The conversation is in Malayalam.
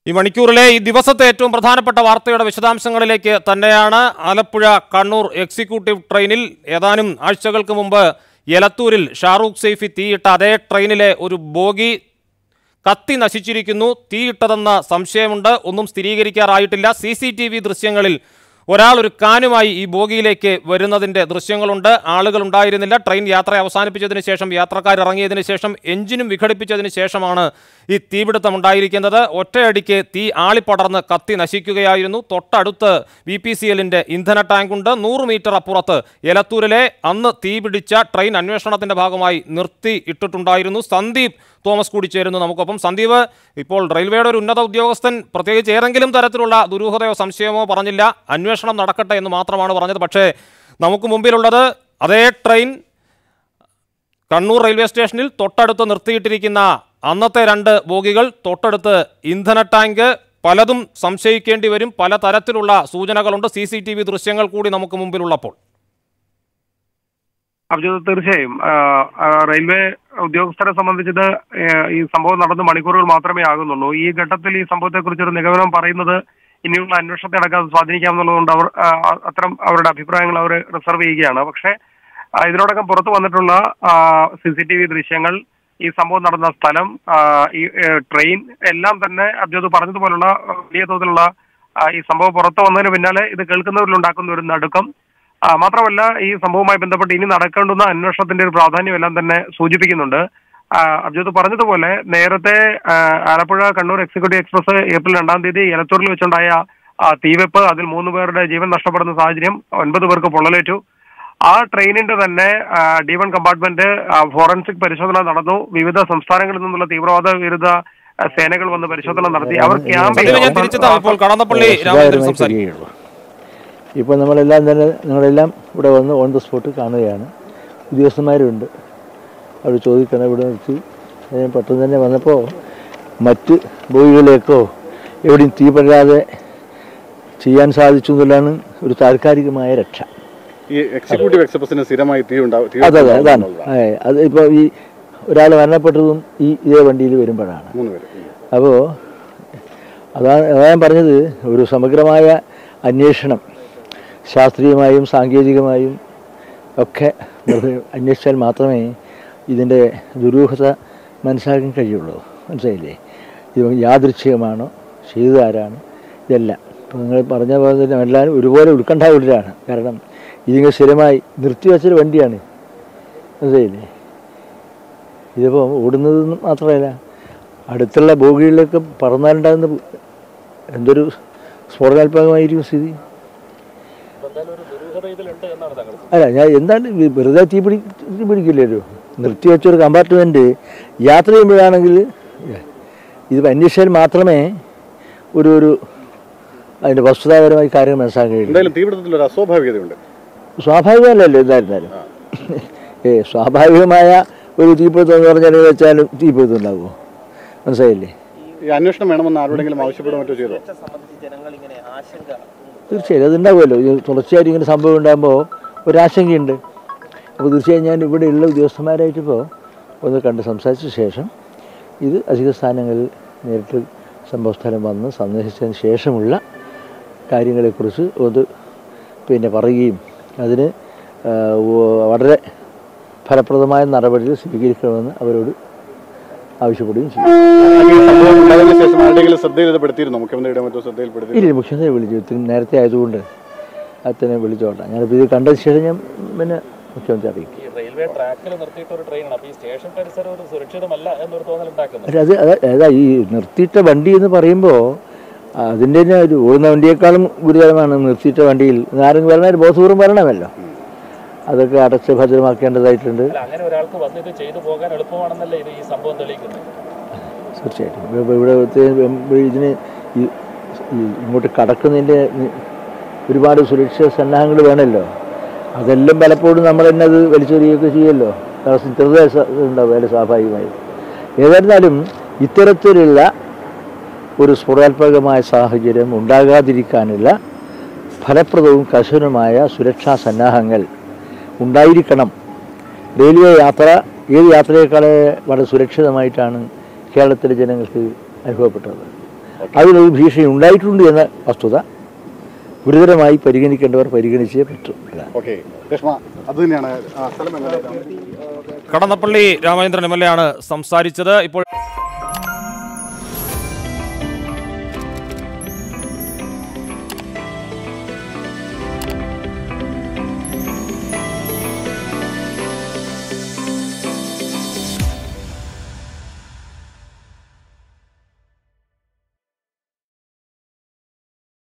ഈ മണിക്കൂറിലെ ഈ ദിവസത്തെ ഏറ്റവും പ്രധാനപ്പെട്ട വാർത്തയുടെ വിശദാംശങ്ങളിലേക്ക് തന്നെയാണ് ആലപ്പുഴ കണ്ണൂർ എക്സിക്യൂട്ടീവ് ട്രെയിനിൽ ഏതാനും ആഴ്ചകൾക്ക് മുമ്പ് എലത്തൂരിൽ ഷാറൂഖ് സെയ്ഫി തീയിട്ട അതേ ട്രെയിനിലെ ഒരു ബോഗി കത്തി നശിച്ചിരിക്കുന്നു തീയിട്ടതെന്ന സംശയമുണ്ട് ഒന്നും സ്ഥിരീകരിക്കാറായിട്ടില്ല സി സി ടി വി ദൃശ്യങ്ങളിൽ ഒരാൾ ഒരു കാനുമായി ഈ ബോഗിയിലേക്ക് വരുന്നതിൻ്റെ ദൃശ്യങ്ങളുണ്ട് ആളുകൾ ഉണ്ടായിരുന്നില്ല ട്രെയിൻ യാത്ര അവസാനിപ്പിച്ചതിന് ശേഷം യാത്രക്കാർ ഇറങ്ങിയതിന് ശേഷം എഞ്ചിനും വിഘടിപ്പിച്ചതിന് ശേഷമാണ് ഈ തീപിടുത്തം ഉണ്ടായിരിക്കുന്നത് ഒറ്റയടിക്ക് തീ ആളിപ്പടർന്ന് കത്തി നശിക്കുകയായിരുന്നു തൊട്ടടുത്ത് ബി പി സി എല്ലിൻ്റെ ഇന്ധന ടാങ്കുണ്ട് നൂറ് മീറ്റർ അപ്പുറത്ത് എലത്തൂരിലെ അന്ന് തീപിടിച്ച ട്രെയിൻ അന്വേഷണത്തിൻ്റെ ഭാഗമായി നിർത്തി ഇട്ടിട്ടുണ്ടായിരുന്നു സന്ദീപ് തോമസ് കൂടി ചേരുന്നു നമുക്കൊപ്പം സന്ദീപ് ഇപ്പോൾ റെയിൽവേയുടെ ഒരു ഉന്നത ഉദ്യോഗസ്ഥൻ പ്രത്യേകിച്ച് ഏതെങ്കിലും തരത്തിലുള്ള ദുരൂഹതയോ സംശയമോ പറഞ്ഞില്ല അന്വേഷണം നടക്കട്ടെ എന്ന് മാത്രമാണ് പറഞ്ഞത് പക്ഷേ നമുക്ക് മുമ്പിലുള്ളത് അതേ ട്രെയിൻ കണ്ണൂർ റെയിൽവേ സ്റ്റേഷനിൽ തൊട്ടടുത്ത് നിർത്തിയിട്ടിരിക്കുന്ന അന്നത്തെ രണ്ട് ബോഗികൾ തൊട്ടടുത്ത് ഇന്ധന ടാങ്ക് പലതും സംശയിക്കേണ്ടി വരും പല തരത്തിലുള്ള സൂചനകളുണ്ട് സി സി ടി വി ദൃശ്യങ്ങൾ കൂടി നമുക്ക് മുമ്പിലുള്ളപ്പോൾ അബ്ജു തീർച്ചയായും ആ, ആ, റെയിൽവേ ഉദ്യോഗസ്ഥരെ സംബന്ധിച്ചത് ഏ, ഈ സംഭവം നടന്ന് മണിക്കൂറുകൾ മാത്രമേ ആകുന്നുള്ളൂ ഈ ഘട്ടത്തിൽ ഈ സംഭവത്തെക്കുറിച്ച് ഒരു നിഗമനം പറയുന്നത് ഇനിയുള്ള അന്വേഷണത്തെ അടക്കം സ്വാധീനിക്കാമെന്നുള്ളതുകൊണ്ട് അവർ ആ, അത്തരം അവരുടെ അഭിപ്രായങ്ങൾ അവർ റിസർവ് ചെയ്യുകയാണ് പക്ഷേ ആ, ഇതിനോടകം പുറത്തു വന്നിട്ടുള്ള സി സി ടി വി ദൃശ്യങ്ങൾ ഈ സംഭവം നടന്ന സ്ഥലം ആ, ഈ ഏ, ട്രെയിൻ എല്ലാം തന്നെ അബ്ജോദ് പറഞ്ഞതുപോലുള്ള ആ, വലിയ തോതിലുള്ള ആ, ഈ സംഭവം പുറത്തു വന്നതിന് പിന്നാലെ ഇത് കേൾക്കുന്നവരിലുണ്ടാക്കുന്ന ഒരു നടുക്കം ആ, മാത്രമല്ല ഈ സംഭവവുമായി ബന്ധപ്പെട്ട് ഇനി നടക്കേണ്ടുന്ന അന്വേഷണത്തിന്റെ ഒരു പ്രാധാന്യം എല്ലാം തന്നെ സൂചിപ്പിക്കുന്നുണ്ട് ആ, അബ്ജോദ് പറഞ്ഞതുപോലെ നേരത്തെ ആ, Alappuzha Kannur executive express April രണ്ടാം തീയതി എലത്തൂരിൽ വെച്ചുണ്ടായ ആ, തീവെപ്പ് അതിൽ മൂന്ന് പേരുടെ ജീവൻ നഷ്ടപ്പെടുന്ന സാഹചര്യം ഒൻപത് പേർക്ക് പൊള്ളലേറ്റു ആ ട്രെയിനിന്റെ തന്നെ ഡി വൺ കമ്പാർട്ട്മെന്റ് ഫോറൻസിക് പരിശോധന നടന്നു വിവിധ സംസ്ഥാനങ്ങളിൽ നിന്നുള്ള തീവ്രവാദ വിരുദ്ധ ആ, സേനകൾ വന്ന് പരിശോധന നടത്തി അവർ സന്ദീപ് ഞാൻ തിരിച്ചെത്താം ഇപ്പോൾ കടന്നപ്പള്ളി രാമചന്ദ്രൻ സംസാരിക്കും ചെയ്യുള്ളൂ ഇപ്പോൾ നമ്മളെല്ലാം തന്നെ നിങ്ങളെല്ലാം ഇവിടെ വന്ന് ഓൺ ദ സ്പോട്ട് കാണുകയാണ് ഉദ്യോഗസ്ഥന്മാരുണ്ട് അവർ ചോദിക്കണം ഇവിടെ നിർത്തി ഞാൻ പെട്ടെന്ന് തന്നെ വന്നപ്പോൾ മറ്റ് ബോയികളിലേക്കോ എവിടെയും തീ പകരാതെ ചെയ്യാൻ സാധിച്ചു എന്നുള്ളതാണ് ഒരു താൽക്കാലികമായ രക്ഷ ഈ എക്സിക്യൂട്ടീവ് എക്സ്പ്രസിന് സ്ഥിരമായി തീ ഉണ്ടാവും തീ അതെ അതെ അതാണ് ഉണ്ടാവുന്നതാണ്. അതെ അത് ഇപ്പോൾ ഈ ഒരാൾ മരണപ്പെട്ടതും ഈ ഇതേ വണ്ടിയിൽ വരുമ്പോഴാണ് മൂന്ന് പേര് ഉം. അപ്പോൾ അതാണ് അതാ ഞാൻ പറഞ്ഞത് ഒരു സമഗ്രമായ അന്വേഷണം ശാസ്ത്രീയമായും സാങ്കേതികമായും ഒക്കെ നിർവ- അന്വേഷിച്ചാൽ മാത്രമേ ഇതിൻ്റെ ദുരൂഹത മനസ്സിലാക്കാൻ കഴിയുള്ളൂ മനസ്സിലായില്ലേ ഇത് യാദൃച്ഛികമാണോ ചെയ്തതാരാണ് ഇതെല്ലാം ഇപ്പോൾ നിങ്ങൾ പറഞ്ഞ പോലെ തന്നെ എല്ലാവരും ഒരുപോലെ ഉത്കണ്ഠാകുലരാണ് കാരണം ഇതിങ്ങനെ സ്ഥിരമായി നിർത്തിവെച്ചൊരു വണ്ടിയാണ് മനസ്സിലായില്ലേ ഇതിപ്പോൾ ഓടുന്നത് മാത്രമല്ല അടുത്തുള്ള ബോഗികളിലൊക്കെ പറന്നാലുണ്ടാകുന്ന എന്തൊരു സ്ഫോടനാത്മകമായിരിക്കും സ്ഥിതി അല്ല ഞാൻ എന്താണ് ഈ വെറുതെ തീ പിടി തീ പിടിക്കില്ലല്ലോ നിർത്തി വെച്ചൊരു കമ്പാർട്ട്മെൻറ്റ് യാത്ര ചെയ്യുമ്പോഴാണെങ്കിൽ ഇത് അന്വേഷിച്ചാൽ മാത്രമേ ഒരു ഒരു അതിൻ്റെ വസ്തുതാപരമായ കാര്യങ്ങൾ മനസ്സിലാക്കാൻ കഴിയുള്ളൂ എന്തായാലും തീപിടുത്തത്തിൽ ഒരു അസ്വാഭാവികതയുണ്ട് സ്വാഭാവികമല്ലല്ലോ എന്തായിരുന്നാലും ഏ സ്വാഭാവികമായ ഒരു തീപിടുത്തം എന്ന് പറഞ്ഞാൽ വെച്ചാലും തീപിടുത്തം ഉണ്ടാകുമോ മനസ്സിലായില്ലേ ഈ അന്വേഷണം വേണമെന്ന് ആരോടെങ്കിലും ആവശ്യപ്പെടുക മറ്റോ ചെയ്തോ തീർച്ചയായും അതുണ്ടാവുമല്ലോ ഇത് തുടർച്ചയായിട്ട് ഇങ്ങനെ സംഭവം ഉണ്ടാകുമ്പോൾ ഒരാശങ്കയുണ്ട് അപ്പോൾ തീർച്ചയായും ഞാൻ ഇവിടെയുള്ള ഉദ്യോഗസ്ഥന്മാരായിട്ട് ഇപ്പോൾ ഒന്ന് കണ്ട് സംസാരിച്ച ശേഷം ഇത് അധിക സ്ഥാനങ്ങളിൽ നേരിട്ട് സംഭവസ്ഥലം വന്ന് സന്ദർശിച്ചതിന് ശേഷമുള്ള കാര്യങ്ങളെക്കുറിച്ച് ഒന്ന് പിന്നെ പറയുകയും അതിന് ആ, വ- വളരെ ഫലപ്രദമായ നടപടികൾ സ്വീകരിക്കണമെന്ന് അവരോട് ആവശ്യപ്പെടുകയും ചെയ്യും ഈ സംഭവം ഉണ്ടായതിനു ശേഷം ആരുടെയെങ്കിലും ശ്രദ്ധയിൽപ്പെടുത്തിയിരുന്നോ മുഖ്യമന്ത്രിയുടെ മറ്റോ ശ്രദ്ധയിൽപ്പെടുത്തി ഇല്ല മുഖ്യമന്ത്രി വിളിച്ചു ഇത്തിരി നേരത്തെ ആയതുകൊണ്ട് അത്തനെ വിളിച്ചോട്ടെ ഞാനിപ്പോൾ ഇത് കണ്ടതിന് ശേഷം ഞാൻ പിന്നെ മുഖ്യമന്ത്രി അറിയിക്കും ഈ റെയിൽവേ ട്രാക്കിൽ നിർത്തിയിട്ട ഒരു ട്രെയിനാണ് അപ്പോൾ ഈ സ്റ്റേഷൻ പരിസരം ഒരു സുരക്ഷിതമല്ല എന്നൊരു തോന്നലുണ്ടാക്കുന്നു പക്ഷെ അത് അത് ഏതാ ഈ നിർത്തിയിട്ട വണ്ടി എന്ന് പറയുമ്പോൾ അതിൻ്റെ തന്നെ ഒരു ഓടുന്ന വണ്ടിയേക്കാളും ഗുരുതരമാണ് നിർത്തിയിട്ട വണ്ടിയിൽ ആരെങ്കിലും വരണ ബോധപൂർവ്വം വരണമല്ലോ അതൊക്കെ അടച്ച് ഭദ്രമാക്കേണ്ടതായിട്ടുണ്ട് അല്ല അങ്ങനെ ഒരാൾക്ക് വന്ന് ഇത് ചെയ്തു പോകാൻ എളുപ്പമാണെന്നല്ലേ ഇത് ഈ സംഭവം തെളിയിക്കുന്നത് തീർച്ചയായിട്ടും ഇവിടെ ഇവിടെ ഇവിടെ ഇതിന് ഈ ഈ ഇങ്ങോട്ട് കടക്കുന്നതിൻ്റെ നി- ഒരുപാട് സുരക്ഷാ സന്നാഹങ്ങൾ വേണമല്ലോ അതെല്ലാം പലപ്പോഴും നമ്മൾ തന്നെ അത് വലിച്ചെറിയുകയൊക്കെ ചെയ്യുമല്ലോ കാരണം ചെറുതായ സ- ഉണ്ടാവും അതിൽ സ്വാഭാവികമായും ഏതായിരുന്നാലും ഇത്തരത്തിലുള്ള ഒരു സ്ഫുടാത്മകമായ സാഹചര്യം ഉണ്ടാകാതിരിക്കാനുള്ള ഫലപ്രദവും കർശനമായ സുരക്ഷാ സന്നാഹങ്ങൾ ഉണ്ടായിരിക്കണം റെയിൽവേ യാത്ര ഏത് യാത്രയേക്കാളെ വളരെ സുരക്ഷിതമായിട്ടാണ് കേരളത്തിലെ ജനങ്ങൾക്ക് അനുഭവപ്പെട്ടത് അതിലൊരു ഭീഷണി ഉണ്ടായിട്ടുണ്ട് എന്ന വസ്തുത ഗുരുതരമായി പരിഗണിക്കേണ്ടവർ പരിഗണിച്ചേ പറ്റൂ ഇതാണ് ഓക്കെ രേഷ്മ അത് തന്നെയാണ് ആ, സ്ഥലം എങ്ങനെയാണ് Kadannappally Ramachandran M L A ആണ് സംസാരിച്ചത് ഇപ്പോൾ